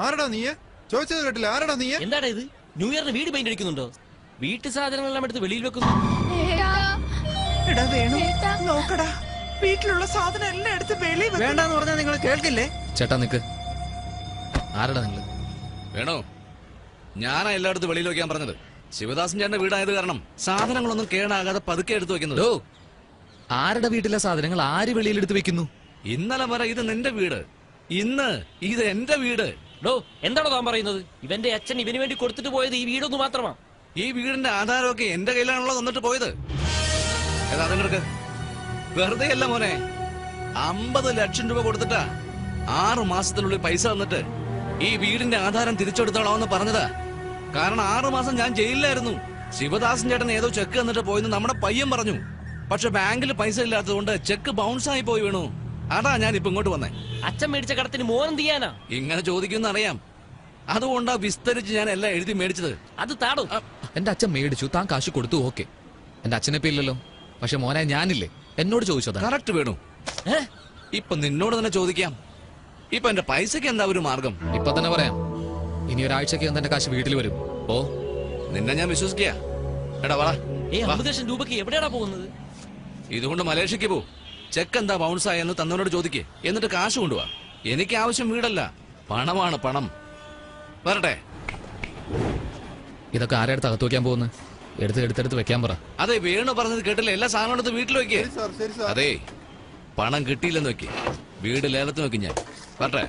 ആരടാ നീയെ ചോദിച്ചത് കേട്ടില്ല ആരടാ നീയെ എന്താടാ ഇത് ന്യൂ ഇയറിന് വീട് പെയിന്റ് അടിക്കുന്നുണ്ടോ വീട്ടു സാധനങ്ങളെല്ലാം എടുത്ത് വെളിയിൽ വെക്കുന്നു എടാ വേണു നോക്കടാ വീട്ടിലുള്ള സാധനം എല്ലാം എടുത്ത് വെളി വേണ്ടെന്ന് പറഞ്ഞാൽ നിങ്ങൾ കേൾക്കില്ലേ ചേട്ടാ നിക്ക് ആരടാ നിങ്ങള് വേണോ ഞാനാ എല്ലായിടത്തും വെളിയിൽ വെക്കാൻ പറഞ്ഞത് ശിവദാസൻ ചേട്ടന്റെ വീടായത് കാരണം സാധനങ്ങളൊന്നും കേടാകാതെ പതുക്കെ എടുത്തു വെക്കുന്നത് ഡോ ആരുടെ വീട്ടിലെ സാധനങ്ങൾ ആര് വെളിയിലെടുത്ത് വെക്കുന്നു ഇന്നലെ വരെ ഇത് നിന്റെ വീട് ഇന്ന് ഇത് എന്റെ വീട് ഡോ എന്താണോ താൻ പറയുന്നത് ഇവന്റെ അച്ഛൻ ഇവന് വേണ്ടി കൊടുത്തിട്ട് പോയത് ഈ വീടൊന്നു മാത്രമാ ഈ വീടിന്റെ ആധാരമൊക്കെ എന്റെ കയ്യിലാണല്ലോ തന്നിട്ട് പോയത് ഏതാ അതിനെടുക്ക് വെറുതെ അല്ല മോനെ അമ്പത് ലക്ഷം രൂപ കൊടുത്തിട്ടാ ആറു മാസത്തിനുള്ളിൽ പൈസ തന്നിട്ട് ഈ വീടിന്റെ ആധാരം തിരിച്ചെടുത്തോളാമെന്ന് പറഞ്ഞതാ കാരണം ആറു മാസം ഞാൻ ജയിലിലായിരുന്നു ശിവദാസൻ ചേട്ടൻ ഏതോ ചെക്ക് തന്നിട്ട് പോയെന്ന് നമ്മുടെ പയ്യൻ പറഞ്ഞു പക്ഷെ ബാങ്കിൽ പൈസ ഇല്ലാത്തതുകൊണ്ട് ചെക്ക് ബൗൺസ് ആയി പോയി വീണു അതാ ഞാൻ ഇപ്പൊ ഇങ്ങോട്ട് വന്നേ അച്ഛൻ മേടിച്ച കടത്തിന് മോനം ചെയ്യാനാ ഇങ്ങനെ ചോദിക്കുന്ന അറിയാം അതുകൊണ്ടാ വിസ്തരിച്ച് ഞാൻ എല്ലാം എഴുതി മേടിച്ചത് അത് താടോ എന്റെ അച്ഛൻ മേടിച്ചു താൻ കാശ് കൊടുത്തു ഓക്കെ എന്റെ അച്ഛനിപ്പോ ഇല്ലല്ലോ പക്ഷെ മോനെ ഞാനില്ലേ എന്നോട് ചോദിച്ചതാ കറക്റ്റ് വേണു ഇപ്പൊ നിന്നോട് തന്നെ ചോദിക്കാം ഇപ്പൊ എന്റെ പൈസക്ക് എന്താ ഒരു മാർഗം ഇപ്പൊ തന്നെ പറയാം ഇനി ഒരാഴ്ചക്ക് എന്റെ കാശ് വീട്ടിൽ വരും ഓ നിന്നെ ഞാൻ വിശ്വസിക്കുക എടാ വാ ഏ അമ്പത് ലക്ഷം രൂപക്ക് എവിടെയാടാ പോകുന്നത് ഇതുകൊണ്ട് മലേഷ്യക്ക് പോ ചെക്ക് എന്താ ബൗൺസ് ആയെന്ന് തന്നവനോട് ചോദിക്കേ എന്നിട്ട് കാശ് കൊണ്ടുവാ എനിക്ക് ആവശ്യം വീടല്ല പണമാണ് പണം വരട്ടെ ഇതൊക്കെ ആരെ അടുത്ത് അകത്ത് വെക്കാൻ പോകുന്നത് എടുത്ത് എടുത്തെടുത്ത് വെക്കാൻ പറ അതെ വേണു പറഞ്ഞത് കേട്ടില്ല എല്ലാ സാധനവും എടുത്ത് വീട്ടിൽ വെക്കേ സാർ ശരി സാർ അതെ പണം കിട്ടിയില്ലെന്ന് വെക്കേ വീട് ലേലത്തിന് വെക്കും ഞാൻ വരട്ടെ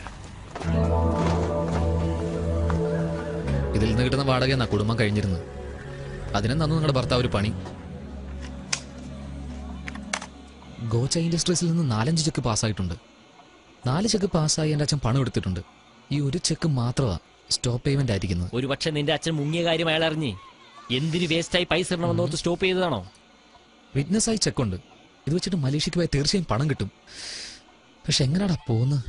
ഇതിൽ നിന്ന് കിട്ടുന്ന വാടക എന്നാ കുടുംബം കഴിഞ്ഞിരുന്നത് അതിനെ തന്നു നിങ്ങളുടെ ഭർത്താവ് ഒരു പണി ഗോച്ച ഇൻഡസ്ട്രീസിൽ നിന്ന് നാലഞ്ച് ചെക്ക് പാസ്സായിട്ടുണ്ട് നാല് ചെക്ക് പാസ്സായി എൻ്റെ അച്ഛൻ പണം എടുത്തിട്ടുണ്ട് ഈ ഒരു ചെക്ക് മാത്രമാ സ്റ്റോപ്പ് പേയ്മെന്റ് ആയിരിക്കുന്നത് ഒരു പക്ഷെ നിന്റെ അച്ഛൻ മുങ്ങിയ കാര്യം അയാൾ അറിഞ്ഞ് എന്തിന് വേസ്റ്റായി പൈസ ഇടണമെന്നോർത്ത് സ്റ്റോപ്പ് ചെയ്തതാണോ വിറ്റ്നസ് ആയി ചെക്കുണ്ട് ഇത് വെച്ചിട്ട് മലേഷ്യക്ക് പോയി തീർച്ചയായും പണം കിട്ടും പക്ഷെ എങ്ങനെയാടാ പോകുന്നത്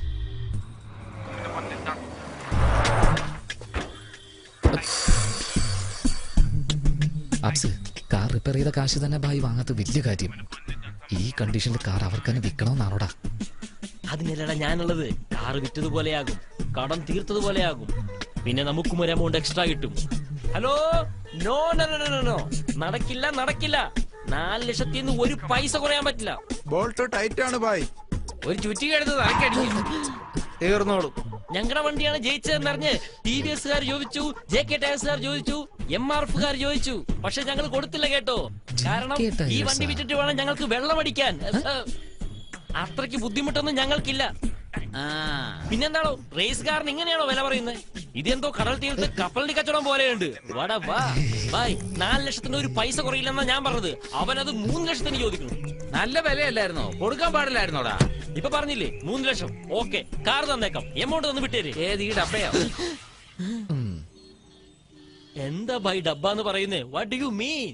അപ്സ് കാർ റിപ്പയർ ചെയ്ത കാശ് തന്നെ ഭായി വാങ്ങാത്ത വലിയ കാര്യം ഈ കണ്ടീഷനിൽ കാർ അവർക്ക് തന്നെ വിൽക്കണമെന്നാണോടാ അതിനല്ലടാ ഞാനുള്ളത് കാറ് വിറ്റതുപോലെയാകും കടം തീർത്തതുപോലെയാകും പിന്നെ നമുക്കും ഒരു എമൗണ്ട് എക്സ്ട്രാ കിട്ടും hello no no no no no നടക്കില്ല നടക്കില്ല നാല് ലക്ഷത്തിൽ നിന്ന് ഒരു പൈസ കുറയാൻ പറ്റില്ല ബോൾട്ട് ടൈറ്റ് ആണ് ബായ് ഒരു ചുറ്റിക എടുത്ത് തലക്കടിക്കും തീർന്നോളൂ ഞങ്ങളുടെ വണ്ടിയാണ് ജയിച്ചതെന്നറിഞ്ഞ് ടി വി എസ്കാർ ചോദിച്ചു ജെ കെ ടയർസുകാർ ചോദിച്ചു എം ആർ എഫുകാർ ചോദിച്ചു പക്ഷെ ഞങ്ങൾ കൊടുത്തില്ല കേട്ടോ കാരണം JK ഈ Tyres വണ്ടി ആ? വിറ്റിട്ട് വേണം ഞങ്ങൾക്ക് വെള്ളം അടിക്കാൻ അത്രയ്ക്ക് ബുദ്ധിമുട്ടൊന്നും ഞങ്ങൾക്കില്ല പിന്നെന്താണോ റേസ് കാറിന് ഇങ്ങനെയാണോ വില പറയുന്നത് ഇതെന്തോ കടൽ തീരത്ത് കപ്പലിന്റെ കച്ചവടം പോലെയുണ്ട് വാടാ വാ ബായ് നാല് ലക്ഷത്തിന് ഒരു പൈസ കുറയില്ലെന്നാ ഞാൻ പറഞ്ഞത് അവനത് മൂന്ന് ലക്ഷത്തിന് ചോദിക്കുന്നു നല്ല വിലയല്ലായിരുന്നോ കൊടുക്കാൻ പാടില്ലായിരുന്നോടാ ഇപ്പൊ പറഞ്ഞില്ലേ മൂന്ന് ലക്ഷം ഓക്കെ കാർ തന്നേക്കാം എമൗണ്ട് തന്ന് വിട്ടേര് ഏത് ഈ ഡബ്ബയോ ഉം. എന്താ ബൈ ഡബ്ബ എന്ന് പറയുന്നേ വാട്ട് ഡു യു മീൻ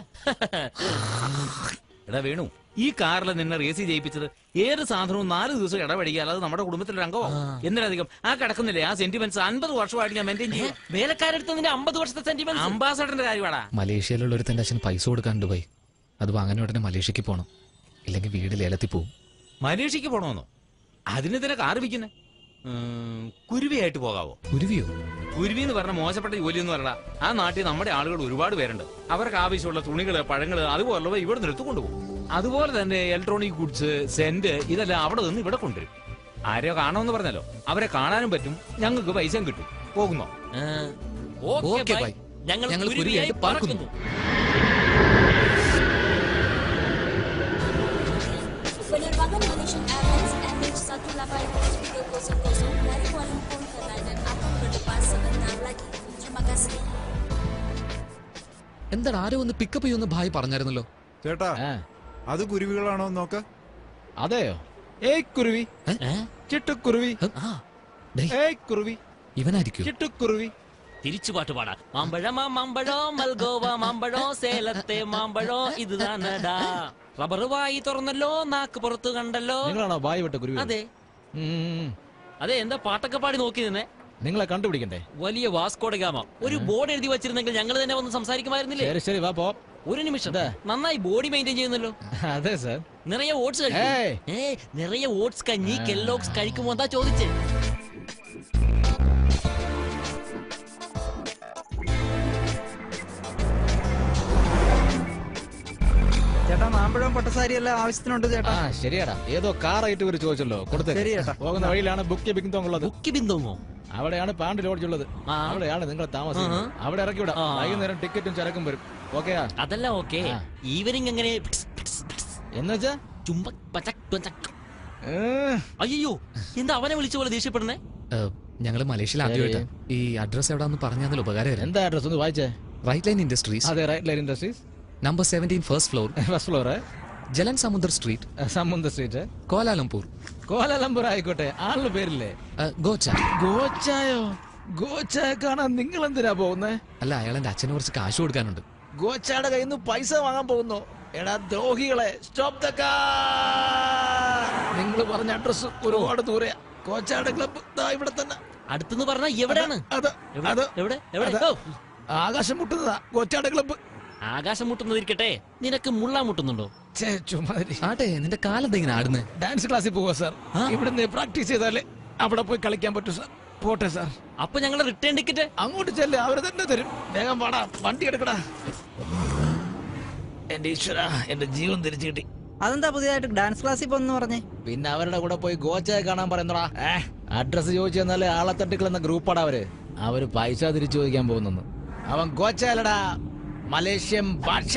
എടാ വേണു ഈ കാറിൽ നിന്നെ റേസി ചെയ്യിപ്പിച്ചത് ഏത് സാധനവും നാല് ദിവസം ഇടപെടിക്കുക അത് നമ്മുടെ കുടുംബത്തിലെ അംഗമോ എന്തിനധികം ആ കിടക്കുന്നില്ലേ ആ സെന്റിമെന്റ്സ് അൻപത് വർഷമായിട്ട് ഞാൻ മെയിൻറ്റെയിൻ ചെയ്യും വേലക്കാരെടുത്ത് നിന്റെ അമ്പത് വർഷത്തെ സെന്റിമെന്റ് അംബാസഡറിന്റെ കാര്യമാടാ മലേഷ്യയിലുള്ള ഒരു തന്റെ അച്ഛൻ പൈസ കൊടുക്കാനുണ്ട് ഭായി അത് വാങ്ങാൻ ഉടനെ മലേഷ്യക്ക് പോകണം ഇല്ലെങ്കിൽ വീട് ലേലത്തിൽ പോവും മലേഷ്യക്ക് പോണോന്നോ അതിനെതിരെ കാറ് വിൽക്കുന്നേ കുരുവിയായിട്ട് പോകാവോ ഉരുവിയോ കുരുവി എന്ന് പറഞ്ഞ മോശപ്പെട്ട ജോലി എന്ന് പറയടാ ആ നാട്ടിൽ നമ്മുടെ ആളുകൾ ഒരുപാട് പേരുണ്ട് അവർക്ക് ആവശ്യമുള്ള തുണികള് പഴങ്ങള് അതുപോലുള്ളവ ഇവിടെ നിന്ന് എടുത്തു കൊണ്ടുപോകും അതുപോലെ തന്നെ ഇലക്ട്രോണിക് ഗുഡ്സ് സെന്റ് ഇതെല്ലാം അവിടെ നിന്ന് ഇവിടെ കൊണ്ടുവരും ആരെയോ കാണുമെന്ന് പറഞ്ഞല്ലോ അവരെ കാണാനും പറ്റും ഞങ്ങൾക്ക് പൈസയും കിട്ടും പോകുന്നോ ഓക്കെ ഓക്കേ, ബൈ ബൈ. ഞങ്ങൾ ഞങ്ങൾ കുരുവിയായി കുരുവിയായിട്ട് പറക്കുന്നു Penerbangan Malaysian Airlines MH185 dari Kuala Lumpur ke London akan berdepas sebentar lagi. Terima kasih. എന്താണ് ആരോ ഒന്ന് പിക്കപ്പ് ചെയ്യുമെന്ന് ഭായി പറഞ്ഞായിരുന്നല്ലോ ചേട്ടാ അത് കുരുവികളാണോ എന്ന് നോക്ക അതെയോ ഏയ് കുരുവി ചിട്ടുക്കുരുവി ആ, ഡേയ്, ഏയ് കുരുവി ഇവനായിരിക്കും ചിട്ടുക്കുരുവി തിരിച്ചു പാട്ട് പാടാം മാമ്പഴമാ മാമ്പഴോ മൽഗോവ മാമ്പഴോ സേലത്തെ മാമ്പഴോ ഇത് താനടാ റബ്ബർ വായി തുറന്നല്ലോ നാക്ക് പുറത്ത് കണ്ടല്ലോ നിങ്ങളാണോ ബായ് വിട്ട കുരുവി അതെ അതെ എന്താ പാട്ടൊക്കെ പാടി നോക്കി നിന്നെ നിങ്ങളെ കണ്ടുപിടിക്കണ്ടേ വലിയ വാസ്കോഡ ഗാമ ഒരു ബോർഡ് എഴുതി വെച്ചിരുന്നെങ്കിൽ ഞങ്ങൾ തന്നെ വന്ന് സംസാരിക്കുമായിരുന്നില്ലേ ശരി ശരി വാ പോ ഒരു നിമിഷം നന്നായി ബോഡി മെയിൻറ്റെയിൻ ചെയ്യുന്നല്ലോ അതെ സർ നിറയെ ഓട്സ് ഏയ്. ഏ നിറയെ ഓട്സ് കഞ്ഞി കെല്ലോക്സ് കഴിക്കുമോ എന്താ ചോദിച്ചേ ഈത്തപ്പഴം പട്ടസാരി എല്ലാം ആവശ്യത്തിനുണ്ട് ചേട്ടാ ആ ശരിയാടാ ഏതോ കാറായിട്ട് ഇവര് ചോദിച്ചല്ലോ കൊടുത്തേ ശരി ചേട്ടാ. പോകുന്ന വഴിയിലാണ് ബുക്ക് ബിങ് ഉള്ളത് ബുക്ക് ബിന്ദോങ്ങോ അവിടെയാണ് പാണ്ട് ലോഡ്ജ് ഉള്ളത് ആ. അവിടെയാണ് നിങ്ങൾ താമസിക്കുന്നത് ആഹാ. അവിടെ ഇറക്കി വിടാം ആ. വൈകുന്നേരം ടിക്കറ്റും ചരക്കും വരും ഓക്കെയാ അതല്ല ഓക്കെ ആ. ഈവനിങ് എങ്ങനെ പിട്സ്, പിട്സ്, പിട്സ്. എന്നുവെച്ചാ ചുംബക് പചക് ത്വചക്. ഏ, അയ്യോ എന്താ അവനെ വിളിച്ച പോലെ ദേഷ്യപ്പെടുന്നേ ഞങ്ങള് മലേഷ്യയിൽ ആദ്യമായിട്ടാ ഈ അഡ്രസ് എവിടാന്ന് പറഞ്ഞാൽ ഉപകാരമായിരുന്നു എന്താ അഡ്രസ് ഒന്ന് വായിച്ചേ റൈറ്റ് ലൈൻ ഇൻഡസ്ട്രീസ് അതെ right line industries number seventeen first floor first floor ജലൻ സമുദ്ര സ്ട്രീറ്റ് സമുദ്ര സ്ട്രീറ്റ് കോലാലംപൂർ കോലാലംപൂർ ആയിക്കോട്ടെ ആളുടെ പേരില്ലേ ഗോച്ച ഗോച്ചായോ ഗോച്ചായ കാണാൻ നിങ്ങൾ എന്തിനാ പോകുന്നേ അല്ല അയാൾ എന്റെ അച്ഛന് കുറച്ച് കാശ് കൊടുക്കാനുണ്ട് ഗോച്ചയുടെ കയ്യിൽ നിന്ന് പൈസ വാങ്ങാൻ പോകുന്നു എടാ ദ്രോഹികളെ സ്റ്റോപ്പ് ദ നിങ്ങൾ പറഞ്ഞ അഡ്രസ് ഒരുപാട് ദൂരെയാ കോച്ചായുടെ ക്ലബ്ബ് ദാ ഇവിടെ തന്നെ അടുത്തെന്ന് പറഞ്ഞാ എവിടെയാണ് അത് എവിടെ? അത് എവിടെ എവിടെ അത് ഓ, ആകാശം മുട്ടുന്നതാ കോച്ചായുടെ ക്ലബ്ബ് ആകാശം മുട്ടുന്നതിരിക്കട്ടെ നിനക്ക് മുള്ളാൻ മുട്ടുന്നുണ്ടോ ആട്ടെ നിന്റെ കാലത്ത് ഇങ്ങനെ ആടുന്നേ ഡാൻസ് ക്ലാസ്സിൽ പോവാ സാർ ഇവിടുന്ന് പ്രാക്ടീസ് ചെയ്താലേ അവിടെ പോയി കളിക്കാൻ പറ്റൂ സാർ പോട്ടെ സാർ അപ്പൊ ഞങ്ങളുടെ റിട്ടേൺ ടിക്കറ്റ് അങ്ങോട്ട് ചെല്ല് അവര് തന്നെ തരും വേഗം പാടാ വണ്ടി എടുക്കടാ എന്റെ ഈശ്വര എന്റെ ജീവൻ തിരിച്ചു കിട്ടി അതെന്താ പുതിയതായിട്ട് ഡാൻസ് ക്ലാസ്സിൽ പോന്ന് പറഞ്ഞേ പിന്നെ അവരുടെ കൂടെ പോയി ഗോച്ചയെ കാണാൻ പറയുന്നടാ അഡ്രസ് ചോദിച്ചു തന്നാലേ ആളെ തട്ടിക്കൾ എന്ന ഗ്രൂപ്പാടാ അവര് അവര് പൈസ തിരിച്ചു ചോദിക്കാൻ പോകുന്നു അവൻ ഗോച്ചയല്ലടാ മലേഷ്യൻ ഭാഷ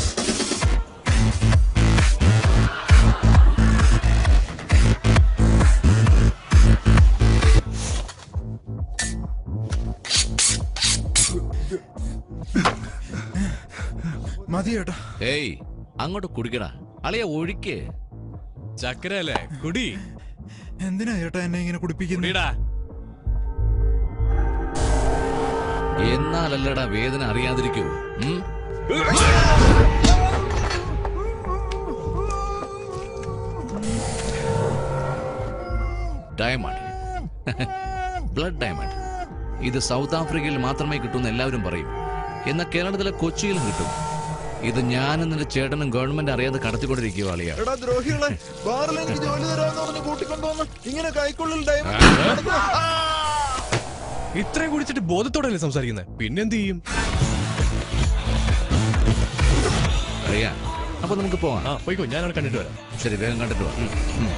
മതി ചേട്ടാ ഏയ് അങ്ങോട്ട് കുടിക്കടാ അളിയ ഒഴിക്ക് ചക്കരല്ലേ കുടി എന്തിനാ ചേട്ടാ എന്നെ ഇങ്ങനെ കുടിപ്പിക്കുന്നത് കുടിടാ എന്നാലല്ലടാ വേദന അറിയാതിരിക്കൂ ഉം? ഡയമണ്ട് ബ്ലഡ് ഡയമണ്ട് ഇത് സൗത്ത് ആഫ്രിക്കയിൽ മാത്രമേ കിട്ടൂന്ന് എല്ലാവരും പറയും എന്നാൽ കേരളത്തിലെ കൊച്ചിയിലും കിട്ടും ഇത് ഞാനും നിന്റെ ചേട്ടനും ഗവൺമെന്റ് അറിയാതെ കടത്തിക്കൊണ്ടിരിക്കുക അളിയ എടാ ദ്രോഹികളെ ബാറിൽ എനിക്ക് ജോലി തരാമെന്ന് പറഞ്ഞ് കൂട്ടിക്കൊണ്ടുവന്ന് ഇങ്ങനെ കൈക്കുള്ളിൽ ഡയമണ്ട് ഇത്രയും കുടിച്ചിട്ട് ബോധത്തോടെയല്ലേ സംസാരിക്കുന്നത് പിന്നെന്ത് ചെയ്യും അറിയാ അപ്പൊ നമുക്ക് പോവാം ആ പോയിക്കോ ഞാൻ അവിടെ കണ്ടിട്ട് വരാം ശരി വേഗം കണ്ടിട്ട് വാ ഉം.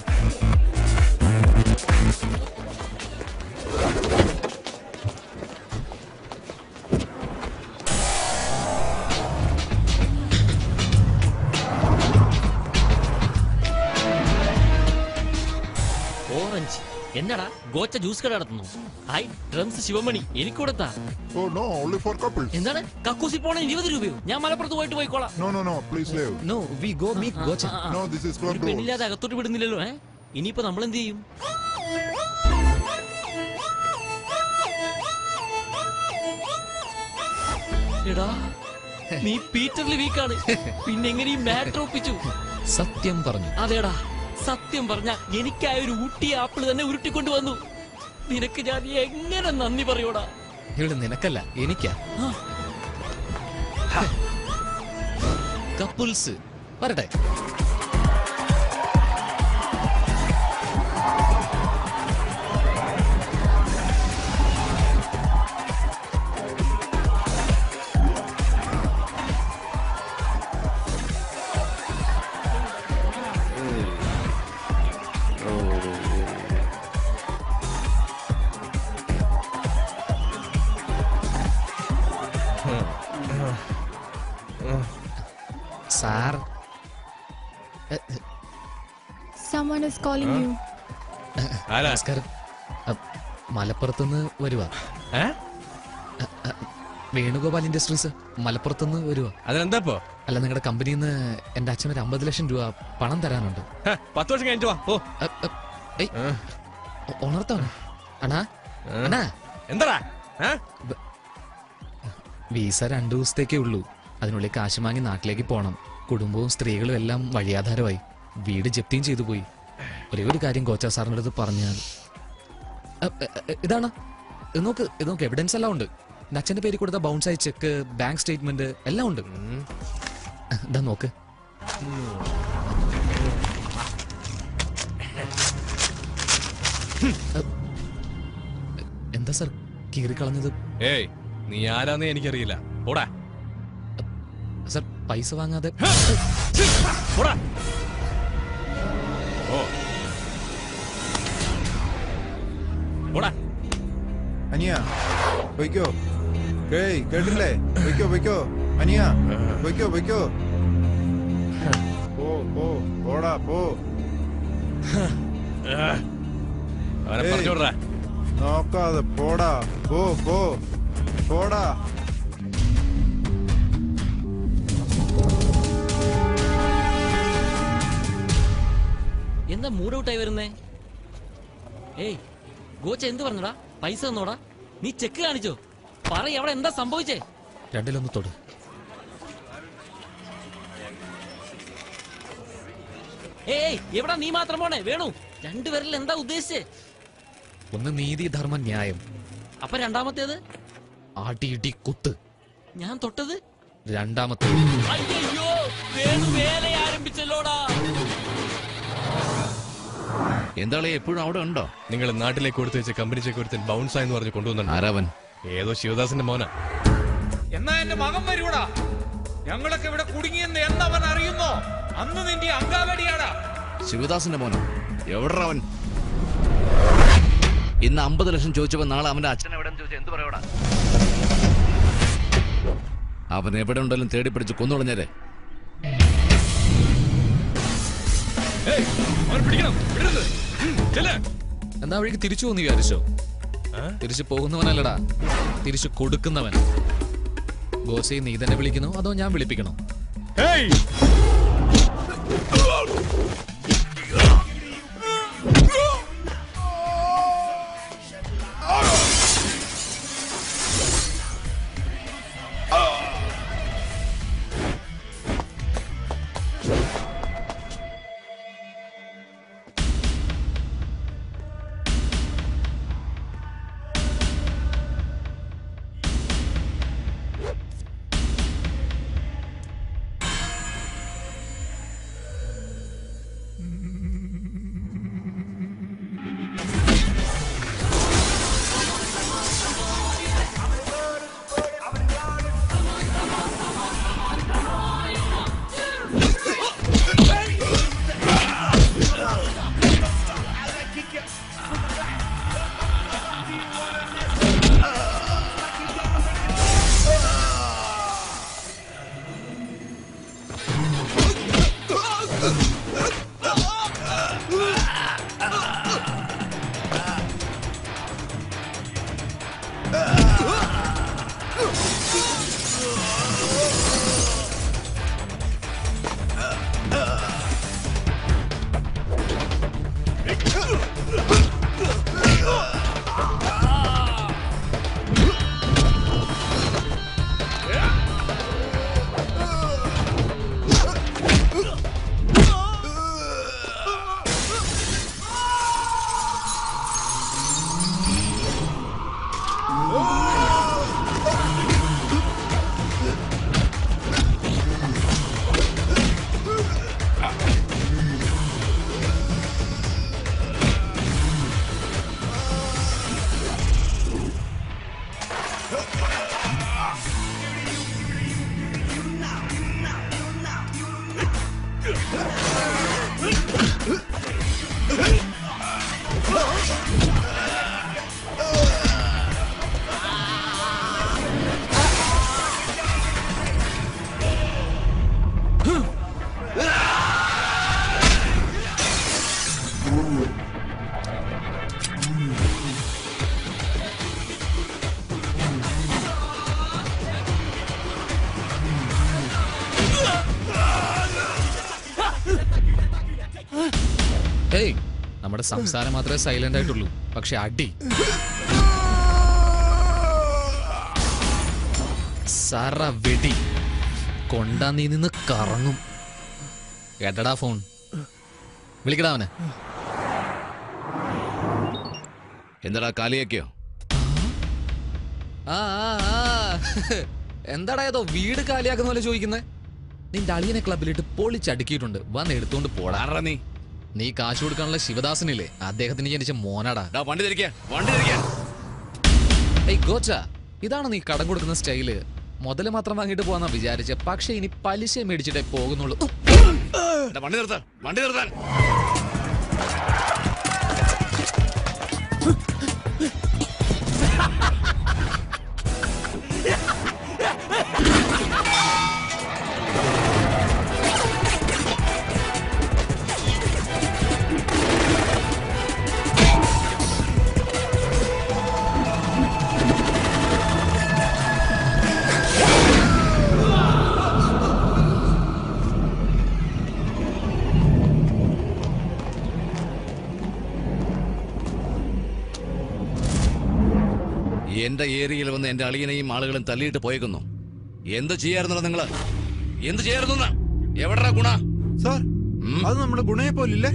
ഓറഞ്ച് എന്നടാ ഗോച്ച ജ്യൂസ് കട നടത്തുന്നു ഹായ് ഡ്രംസ് ശിവമണി എനിക്ക് കൊടുത്താ Oh no, only for couples. എന്താണ് കക്കൂസി പോണ ഇരുപത് രൂപയോ ഞാൻ മലപ്പുറത്ത് പോയിട്ട് പോയിക്കോളാം No, no, no, please leave. No we go meet gotcha ആ, ആ. No, this is for ഒരു girls. പെണ്ണില്ലാതെ അകത്തോട്ട് വിടുന്നില്ലല്ലോ ഏ ഇനിയിപ്പോ നമ്മൾ എന്ത് ചെയ്യും എടാ നീ പീറ്ററിൽ വീക്കാണ് പിന്നെ എങ്ങനെ ഈ മാറ്റർ ഒപ്പിച്ചു സത്യം പറഞ്ഞു അതേടാ സത്യം പറഞ്ഞ എനിക്കായ ഒരു ഊട്ടി ആപ്പിൾ തന്നെ ഉരുട്ടിക്കൊണ്ട് വന്നു നിനക്ക് ഞാൻ എങ്ങനെ നന്ദി പറയൂടാ ഇവിടെ നിനക്കല്ല എനിക്കാ കപ്പിൾസ് വരട്ടെ sir Someone is calling you. ആരാ നമസ്കാരം അ, മലപ്പുറത്തുനിന്ന് വരുവാ ഏ അ, അ, വേണുഗോപാൽ ഇൻഡസ്ട്രീസ് മലപ്പുറത്തുനിന്ന് വരുവാ അതിനെന്താ ഇപ്പോ അല്ല നിങ്ങളുടെ കമ്പനിയിൽ നിന്ന് എന്റെ അച്ഛന് ഒരു അമ്പത് ലക്ഷം രൂപ പണം തരാനുണ്ട് ഹ, പത്ത് വർഷം കഴിഞ്ഞിട്ട് വാ ഓ അ, അ, ഏയ്, ഒ- ഉണർത്താണ് അണ്ണാ അണ്ണാ എന്താടാ ഏ? വീസ രണ്ടു ദിവസത്തേക്കേ ഉള്ളൂ അതിനുള്ളിൽ കാശ് വാങ്ങി നാട്ടിലേക്ക് പോണം കുടുംബവും സ്ത്രീകളും എല്ലാം വഴിയാധാരമായി വീട് ജപ്തിയും ചെയ്തു പോയി ഒരേ ഒരു കാര്യം കോച്ച സാറിൻ്റെ അടുത്ത് പറഞ്ഞാൽ അ, അ, അ, ഇതാണ് ഇത് നോക്ക് ഇത് നോക്ക് എവിഡൻസ് എല്ലാം ഉണ്ട് എൻ്റെ അച്ഛൻ്റെ പേര് കൊടുത്ത ബൗൺസ് ആയി ചെക്ക് ബാങ്ക് സ്റ്റേറ്റ്മെന്റ് എല്ലാം ഉണ്ട് ഇതാ നോക്ക് അ, എന്താ സാർ കീറിക്കളഞ്ഞത് ഏയ് നീ ആരാന്നേ എനിക്കറിയില്ല ഓടാ സർ പൈസ വാങ്ങാതെ പോടാ. ഓ പോടാ അനിയ പൊയ്ക്കോ ഏയ് കേട്ടില്ലേ പൊയ്ക്കോ പൊയ്ക്കോ അനിയ പൊയ്ക്കോ പൊയ്ക്കോ പോ പോ പോടാ പോ അവനെ ഏയ്, പറഞ്ഞോടാ നോക്കാതെ പോടാ പോ പോ പോടാ എന്താ മൂഡ് ഔട്ടായി വരുന്നേ ഏയ് ഗോച്ച എന്ത് പറഞ്ഞടാ പൈസ തന്നോടാ നീ ചെക്ക് കാണിച്ചോ പറ അവിടെ എന്താ സംഭവിച്ചേ രണ്ടിലൊന്ന് തൊട് ഏയ് എവിടാ നീ മാത്രം പോണേ വേണു രണ്ടുപേരിൽ എന്താ ഉദ്ദേശിച്ചേ ഒന്ന് നീതി ധർമ്മ ന്യായം അപ്പൊ രണ്ടാമത്തേത് ആട്ടി ഇടി കുത്ത് ഞാൻ തൊട്ടത് രണ്ടാമത്തെ അയ്യോ വേണു വേല ആരംഭിച്ചല്ലോടാ എന്താളെ എപ്പോഴും അവിടെ ഉണ്ടോ നിങ്ങൾ നാട്ടിലേക്ക് കൊടുത്തു വെച്ച കമ്പനി ചെക്ക് ഒരുത്തൻ ബൗൺസ് ആയെന്ന് പറഞ്ഞ് കൊണ്ടുവന്നു ആരാവൻ ഏതോ ശിവദാസന്റെ മോനാ എന്നാ എന്റെ മകൻ വരൂടാ ഞങ്ങളൊക്കെ ഇവിടെ കുടുങ്ങിയെന്ന് എന്നവൻ അറിയുന്നോ അന്ന് നിന്റെ അങ്കാവടിയാടാ ശിവദാസന്റെ മോനോ എവിടെ അവൻ ഇന്ന് അമ്പത് ലക്ഷം ചോദിച്ചപ്പോ നാളെ അവന്റെ അച്ഛൻ എവിടെ ചോദിച്ചാൽ എന്ത് പറയോടാ അവൻ എവിടെ ഉണ്ടെങ്കിലും തേടി പിടിച്ച് കൊന്നുകളഞ്ഞേരെ എന്താ വഴിക്ക് തിരിച്ചു പോന്ന് വിചാരിച്ചോ തിരിച്ചു പോകുന്നവനല്ലടാ തിരിച്ചു കൊടുക്കുന്നവൻ ബോസെ നീ തന്നെ വിളിക്കണോ അതോ ഞാൻ വിളിപ്പിക്കണോ ഹേയ് നമ്മുടെ സംസാരം മാത്രമേ സൈലന്റ് ആയിട്ടുള്ളൂ പക്ഷെ അടി സറ വെടി കൊണ്ടാ നീ നിന്ന് കറങ്ങും എടടാ ഫോൺ വിളിക്കടാ അവനെ എന്താടാ കാലിയൊക്കെയോ ആ ആ, ആ. എന്താടാ ഏതോ വീട് കാലിയാക്കുന്ന പോലെ ചോദിക്കുന്നേ നിന്റെ അളിയനെ ക്ലബിലിട്ട് പൊളിച്ചടുക്കിയിട്ടുണ്ട് വന്ന് എടുത്തോണ്ട് പോടാ നീ നീ കാശ് കൊടുക്കാനുള്ള ശിവദാസനില്ലേ അദ്ദേഹത്തിന് ജനിച്ച മോനാടാ വണ്ടി തിരിക്കാ വണ്ടി തിരിക്കാ ഏയ് ഗോച്ച ഇതാണ് നീ കടം കൊടുക്കുന്ന സ്റ്റൈല് മുതല് മാത്രം വാങ്ങിയിട്ട് പോവാന്നാ വിചാരിച്ച പക്ഷെ ഇനി പലിശ മേടിച്ചിട്ടേ പോകുന്നുള്ളൂ ഉം. എടാ, വണ്ടി നിർത്താൻ വണ്ടി നിർത്താൻ എന്റെ ഏരിയയിൽ വന്ന് എന്റെ അളിയനെയും ആളുകളും തല്ലിയിട്ട് പോയേക്കുന്നു എന്ത് ചെയ്യായിരുന്നോ നിങ്ങള് എന്ത് ചെയ്യായിരുന്നു എവിടാ ഗുണ സാർ അത് നമ്മുടെ ഗുണയെ പോലില്ലേ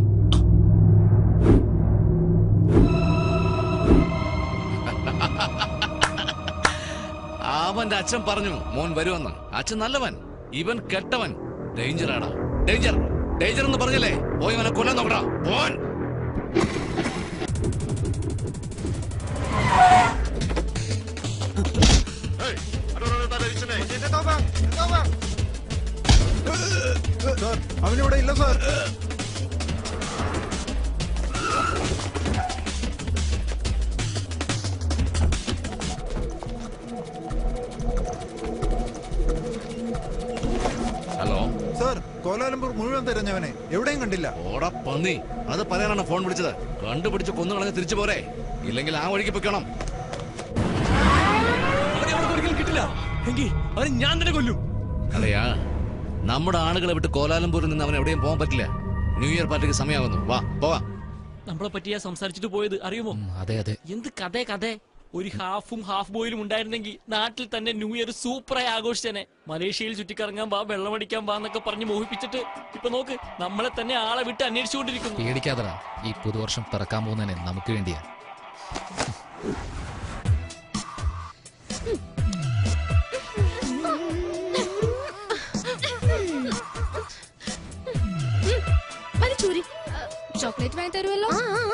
അവന്റെ അച്ഛൻ പറഞ്ഞു മോൻ വരുമെന്ന് അച്ഛൻ നല്ലവൻ ഇവൻ കെട്ടവൻ ഡേഞ്ചറാടാ ഡേഞ്ചർ ഡേഞ്ചർ എന്ന് പറഞ്ഞല്ലേ പോയി അവനെ കൊല്ലാൻ നോക്കടാ പോൻ സാർ അവനിവിടെ ഇല്ല സാർ ഹലോ സാർ കോലാലംപൂർ മുഴുവൻ തിരഞ്ഞവനെ എവിടെയും കണ്ടില്ല ഓടാ പന്നി അത് പറയാനാണ് ഫോൺ വിളിച്ചത് കണ്ടുപിടിച്ച് കൊന്നു കളഞ്ഞ് തിരിച്ചു പോരെ ഇല്ലെങ്കിൽ ആ വഴിക്ക് പൊയ്ക്കണം അവനെ അവർക്ക് ഒരിക്കലും കിട്ടില്ല എങ്കിൽ അവനെ ഞാൻ തന്നെ കൊല്ലും അല്ലയാ നമ്മുടെ ആളുകളെ വിട്ട് കോലാലംപൂരിൽ നിന്ന് അവൻ എവിടെയും പോകാൻ പറ്റില്ല ന്യൂ ഇയർ പാർട്ടിക്ക് സമയമാകുന്നു വാ പോവാ നമ്മളെ പറ്റിയാ സംസാരിച്ചിട്ട് പോയത് അറിയുമോ അതെ അതെ എന്ത് കഥ കഥ ഒരു ഹാഫും ഹാഫ് ബോയിലും ഉണ്ടായിരുന്നെങ്കിൽ നാട്ടിൽ തന്നെ ന്യൂ ഇയർ സൂപ്പറായി ആഘോഷിച്ചേനെ മലേഷ്യയിൽ ചുറ്റിക്കറങ്ങാൻ വാ വെള്ളമടിക്കാൻ വാ എന്നൊക്കെ പറഞ്ഞ് മോഹിപ്പിച്ചിട്ട് ഇപ്പൊ നോക്ക് നമ്മളെ തന്നെ ആളെ വിട്ട് അന്വേഷിച്ചുകൊണ്ടിരിക്കുന്നു പേടിക്കാതടാ ഈ പുതുവർഷം പിറക്കാൻ പോകുന്നതിനെ നമുക്ക് വേണ്ടിയാ വലിച്ചൂരി ചോക്ലേറ്റ് വാങ്ങി തരുമല്ലോ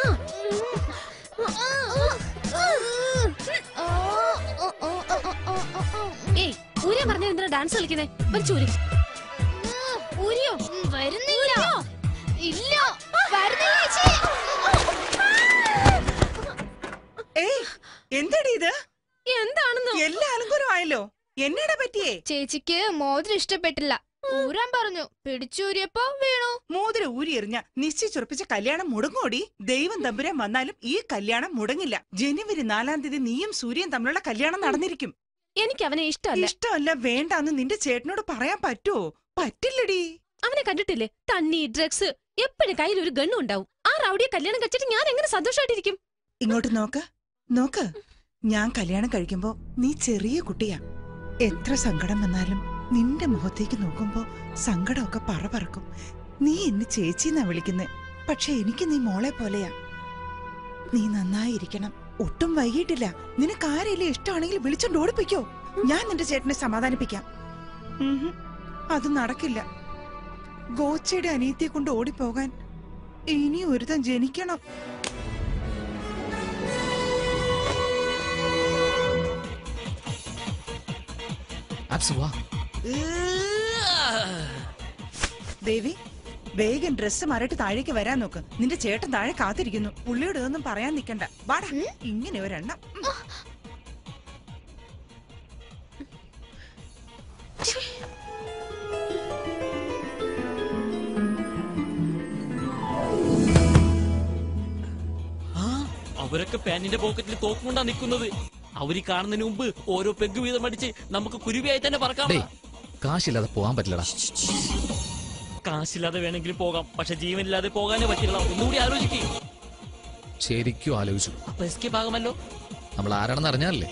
ഏയ് ഊരിയ പറഞ്ഞ എന്തിനാ ഡാൻസ് കളിക്കുന്നേ വലിച്ചൂരി ഊരിയോ വരുന്നില്ല ഇല്ല വരുന്നില്ല ചേച്ചി ഏയ് എന്താടി ഇത് എന്താണെന്നോ എല്ലാ അലങ്കാരമായല്ലോ എന്നടാ പറ്റിയേ ചേച്ചിക്ക് മോതിരം ഇഷ്ടപ്പെട്ടില്ല ഊരാൻ പറഞ്ഞു പിടിച്ചൂരിയപ്പോ വീണു മോതിരം ഊരി എറിഞ്ഞ നിശ്ചയിച്ചുറപ്പിച്ച കല്യാണം മുടങ്ങോടി ദൈവം തമ്പുരാൻ വന്നാലും ഈ കല്യാണം മുടങ്ങില്ല ജനുവരി നാലാം തീയതി നീയും സൂര്യൻ തമ്മിലുള്ള കല്യാണം നടന്നിരിക്കും എനിക്ക് അവനെ ഇഷ്ടമല്ല ഇഷ്ടമല്ല വേണ്ടാന്ന് നിന്റെ ചേട്ടനോട് പറയാൻ പറ്റുമോ പറ്റില്ലടി അവനെ കണ്ടിട്ടില്ലേ തണ്ണി ഡ്രഗ്സ് എപ്പോഴും കയ്യിൽ ഒരു ഗണ്ണും ഉണ്ടാവും ആ റൗഡിയെ കല്യാണം കഴിച്ചിട്ട് ഞാൻ എങ്ങനെ സന്തോഷമായിട്ടിരിക്കും ഇങ്ങോട്ട് നോക്ക് നോക്ക് ഞാൻ കല്യാണം കഴിക്കുമ്പോ നീ ചെറിയ കുട്ടിയാ എത്ര സങ്കടം വന്നാലും നിന്റെ മുഖത്തേക്ക് നോക്കുമ്പോ സങ്കടമൊക്കെ പറ പറക്കും നീ എന്നെ ചേച്ചിന്നാ വിളിക്കുന്നെ പക്ഷെ എനിക്ക് നീ മോളെ പോലെയാ നീ നന്നായിരിക്കണം ഒട്ടും വൈകിട്ടില്ല നിനക്ക് ആരെങ്കിലും ഇഷ്ടമാണെങ്കിൽ വിളിച്ചോണ്ട് ഓടിപ്പിക്കോ ഞാൻ നിന്റെ ചേട്ടനെ സമാധാനിപ്പിക്കാം ഉഹും, അത് നടക്കില്ല ഗോച്ചയുടെ അനിയത്തിയെ കൊണ്ട് ഓടിപ്പോകാൻ ഇനി ഒരുത്തൻ ജനിക്കണം ആപ്സ് വാ ദേവി വേഗം ഡ്രസ്സ് മാറിയിട്ട് താഴേക്ക് വരാൻ നോക്ക് നിന്റെ ചേട്ടൻ താഴെ കാത്തിരിക്കുന്നു പുള്ളിയോട് ഇതൊന്നും പറയാൻ നിക്കണ്ട വാടാ ഇങ്ങനെ ഒരെണ്ണം ഉം. ആ അവരൊക്കെ പാന്റിന്റെ പോക്കറ്റിൽ തോക്കും കൊണ്ടാ നിൽക്കുന്നത് അവര് കാണുന്നതിന് മുമ്പ് ഓരോ പെഗ് വീതം അടിച്ച് നമുക്ക് കുരുവിയായി തന്നെ പറക്കാം ഡേയ് കാശില്ലാതെ പോവാൻ പറ്റില്ലടാ കാശില്ലാതെ വേണമെങ്കിലും പോകാം പക്ഷെ ജീവനില്ലാതെ പോകാനേ പറ്റില്ല ഒന്നുകൂടി ആലോചിക്കേ ശരിക്കും ആലോചിച്ചു അപ്പൊ എസ്കേപ്പ് ആകുമല്ലോ നമ്മൾ ആരാണെന്ന് അറിഞ്ഞാലേ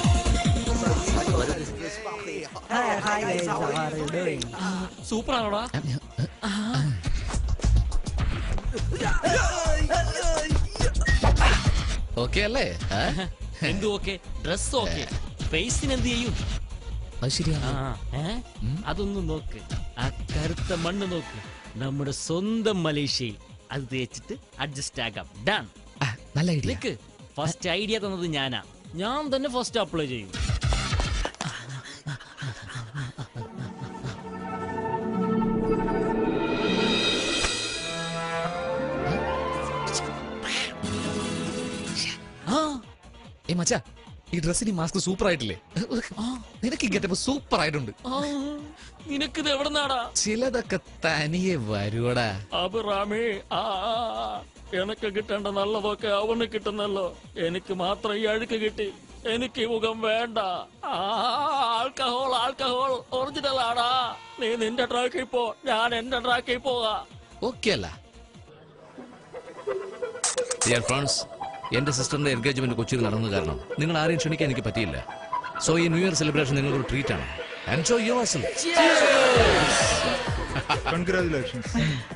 സൂപ്പർ ആണോടാ ഓക്കെ അല്ലേ ആ? എന്തു ഓക്കെ ഡ്രസ് ഓക്കെ ഫേസിന് എന്ത് ചെയ്യും അത് ശരിയാ ആ, ഏ? അതൊന്നും നോക്ക് ആ കറുത്ത മണ്ണ് നോക്ക് നമ്മുടെ സ്വന്തം മലേഷ്യയിൽ അത് തേച്ചിട്ട് അഡ്ജസ്റ്റ് ആക്കാം ഡൺ നല്ല ഐഡിയ നിക്ക് ഫസ്റ്റ് ഐഡിയ തന്നത് ഞാനാ ഞാൻ തന്നെ ഫസ്റ്റ് അപ്ലൈ ചെയ്യും മച്ചാ ഈ ഡ്രസ്സിന് മാസ്ക് സൂപ്പർ ആയിട്ടില്ലേ നിനക്ക് ഈ ഗെറ്റപ്പ് സൂപ്പർ ആയിട്ടുണ്ട് ആ, നിനക്കിത് എവിടെ നാടാ ചിലതൊക്കെ തനിയെ വരുവടാ അബുറാമേ ആ ആ, ആ. എനക്ക് കിട്ടേണ്ട നല്ലതൊക്കെ അവന് കിട്ടുന്നല്ലോ എനിക്ക് മാത്രം ഈ അഴുക്ക് കിട്ടി എനിക്ക് ഈ മുഖം വേണ്ട ആ, ആൽക്കഹോൾ ആൽക്കഹോൾ ഒറിജിനൽ ആടാ നീ നിന്റെ ട്രാക്കിൽ പോ ഞാൻ എന്റെ ട്രാക്കിൽ പോകാ ഓക്കെ അല്ല ഡിയർ ഫ്രണ്ട്സ് എന്റെ സിസ്റ്ററിന്റെ എൻഗേജ്മെന്റ് കൊച്ചിയിൽ നടന്നത് കാരണം നിങ്ങൾ ആരെയും ക്ഷണിക്കാൻ എനിക്ക് പറ്റിയില്ല സോ ഈ ന്യൂ ഇയർ സെലിബ്രേഷൻ നിങ്ങൾക്കൊരു ട്രീറ്റ് ആണ് എൻജോയ് യുവർ കൺഗ്രാചുലേഷൻസ്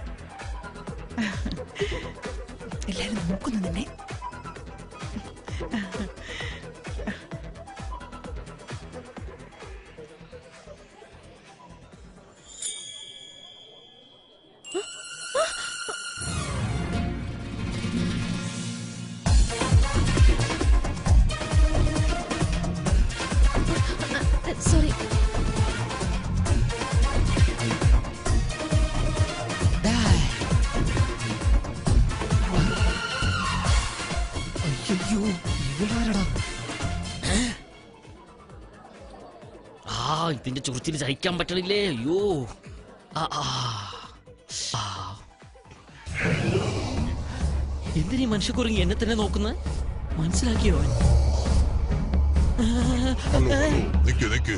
എല്ലാരും നോക്കുന്നു നിന്നെ സോറി അയ്യോ ഇവളാരടാ ആ ഇതിന്റെ ചുറിച്ചിൽ സഹിക്കാൻ പറ്റണില്ലേ അയ്യോ ആ, ആ. ആ. എന്തിനീ മനുഷ്യക്കുറങ്ങി എന്നെ തന്നെ നോക്കുന്നത് മനസ്സിലാക്കിയോ അവൻ? ഹലോ ഹലോ നിക്ക് നിക്ക്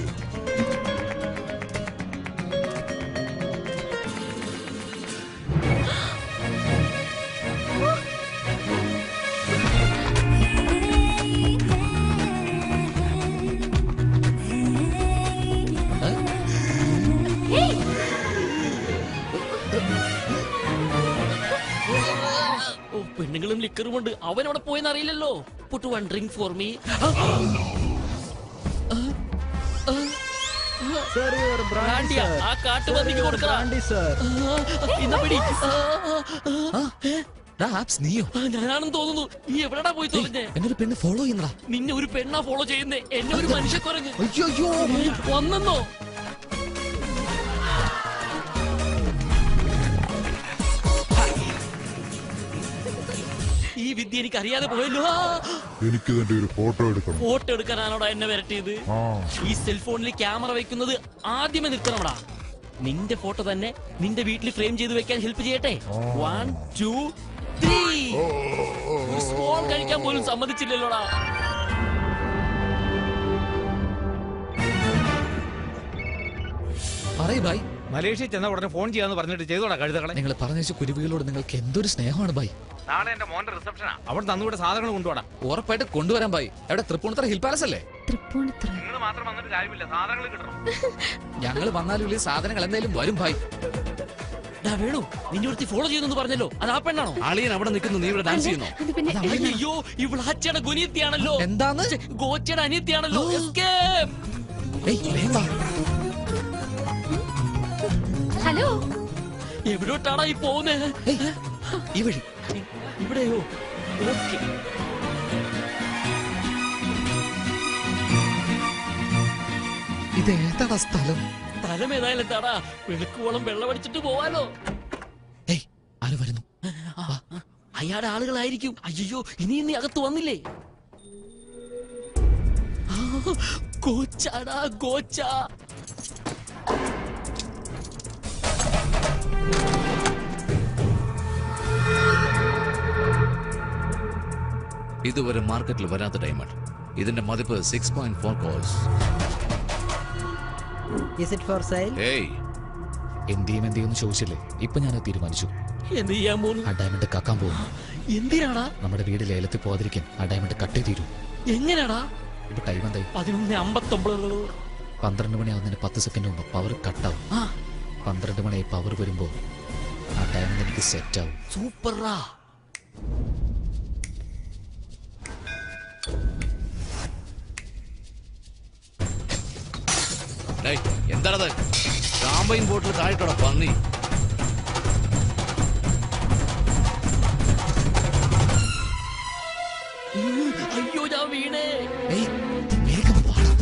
ഓ പെണ്ണുങ്ങളും ലിക്കറും ഉണ്ട് അവൻ അവിടെ പോയെന്ന് അറിയില്ലല്ലോ put one drink for me ആ കാട്ടുപന്നിക്ക് കൊടുക്കാം ഇന്ന പിടി ആപ്സ് നീയോ ആ, ഞാനാണെന്ന് തോന്നുന്നു നീ എവിടെടാ പോയി തോന്നുന്നേ എന്നൊരു പെണ്ണ് ഫോളോ ചെയ്യുന്നടാ നിന്നെ ഒരു പെണ്ണാ ഫോളോ ചെയ്യുന്നേ എന്നെ ഒരു മനുഷ്യക്കുരങ്ങ് അയ്യോ വന്നെന്നോ ഈ വിദ്യ എനിക്ക് അറിയാതെ പോയല്ലോ ആ, എനിക്ക് ഇതിന്റെ ഒരു ഫോട്ടോ എടുക്കണം ഫോട്ടോ എടുക്കാനാണോടാ എന്നെ വരട്ടിയത് ആ ഈ സെൽഫോണിൽ ക്യാമറ വെക്കുന്നത് ആദ്യമേ നിർത്തണമടാ നിന്റെ ഫോട്ടോ തന്നെ നിന്റെ വീട്ടിൽ ഫ്രെയിം ചെയ്ത് വെക്കാൻ ഹെൽപ്പ് ചെയ്യട്ടെ വൺ ടു ത്രീ സ്മോൾ കഴിക്കാൻ പോലും സമ്മതിച്ചില്ലല്ലോടാ പറയ് ബായ് മലേഷ്യയിൽ ചെന്ന ഉടനെ ഫോൺ ചെയ്യാന്ന് പറഞ്ഞിട്ട് ചെയ്തോടാ കഴുതകളെ നിങ്ങൾ പറഞ്ഞ കുരുവികളോട് നിങ്ങൾക്ക് എന്തൊരു സ്നേഹമാണ് ബായ് നാളെ എന്റെ മോന്റെ റിസപ്ഷനാ അവിടെ തന്നുകൂടെ സാധനങ്ങൾ കൊണ്ടുപോടാ ഉറപ്പായിട്ട് കൊണ്ടുവരാൻ ബായ് എവിടെ തൃപ്പൂണിത്തറ ഹിൽ പാലസ് അല്ലേ തൃപ്പൂണിത്തുറ നിങ്ങൾ മാത്രം വന്നിട്ട് കാര്യമില്ല സാധനങ്ങൾ കിട്ടണം ഞങ്ങൾ വന്നാലും ഇല്ലേ സാധനങ്ങൾ എന്തായാലും വരും ബായ് ഡാ വേണു നിന്നെ ഒരുത്തി ഫോളോ ചെയ്യുന്നു പറഞ്ഞല്ലോ അത് ആ പെണ്ണാണോ അളിയൻ അവിടെ നിൽക്കുന്നു നീ ഇവിടെ ഡാൻസ് ചെയ്യുന്നു അത് പിന്നെ അയ്യോ ഇവിടെ അച്ഛയുടെ ഗുനിയത്തിയാണല്ലോ എന്താന്ന് ഛെ, ഗോച്ചയുടെ അനിയത്തിയാണല്ലോ Escape! ഏയ് വേഗം വാ. ഹലോ എവിടോട്ടാടാ ഈ പോകുന്നത് ഏയ്, ഈ വഴി ഇവിടെയോ ഓക്കെ ഇത് ഏതാടാ സ്ഥലം സ്ഥലം ഏതായാലും എന്താടാ വെളുക്കുവോളം വെള്ളമടിച്ചിട്ട് പോവാലോ ഏയ് ആര് വരുന്നു അയാളുടെ ആളുകളായിരിക്കും അയ്യോ ഇനി നീ അകത്ത് വന്നില്ലേ ആ, ഗോച്ചാടാ ഗോച്ച ഇതുവരെ മാർക്കറ്റിൽ വരാത്ത ഡയമണ്ട് ഇതിന്റെ മതിപ്പ് six point four course is it for sale ഏയ് എന്തിയും എന്തിയും ചോദിച്ചില്ലേ ഇപ്പൊ ഞാൻ തീരുമാനിച്ചു എന്ത് ചെയ്യാൻ പോന്നു ആ ഡയമണ്ട് കക്കാൻ പോകുന്നു എന്തിനാടാ നമ്മുടെ വീട് ലേലത്തിൽ പോകാതിരിക്കാൻ ആ ഡയമണ്ട് കട്ടേ തീരൂ എങ്ങനെയാടാ ഇപ്പൊ ടൈം എന്തായി പതിനൊന്ന് അമ്പത്തൊമ്പത് പന്ത്രണ്ട് മണിയാവുന്നതിന് പത്ത് സെക്കൻഡ് മുമ്പ് പവർ കട്ടാവും ആ പന്ത്രണ്ട് മണിയായി പവർ വരുമ്പോ ആ ഡയമണ്ട് എനിക്ക് സെറ്റ് ആവും സൂപ്പറാ ഡേയ്, എന്താണത് കാമ്പയിൻ ബോട്ടിൽ താഴെട്ടോടാ പന്നി അയ്യോ ഞാൻ വീണേ ഏയ് വേഗം വാടാ.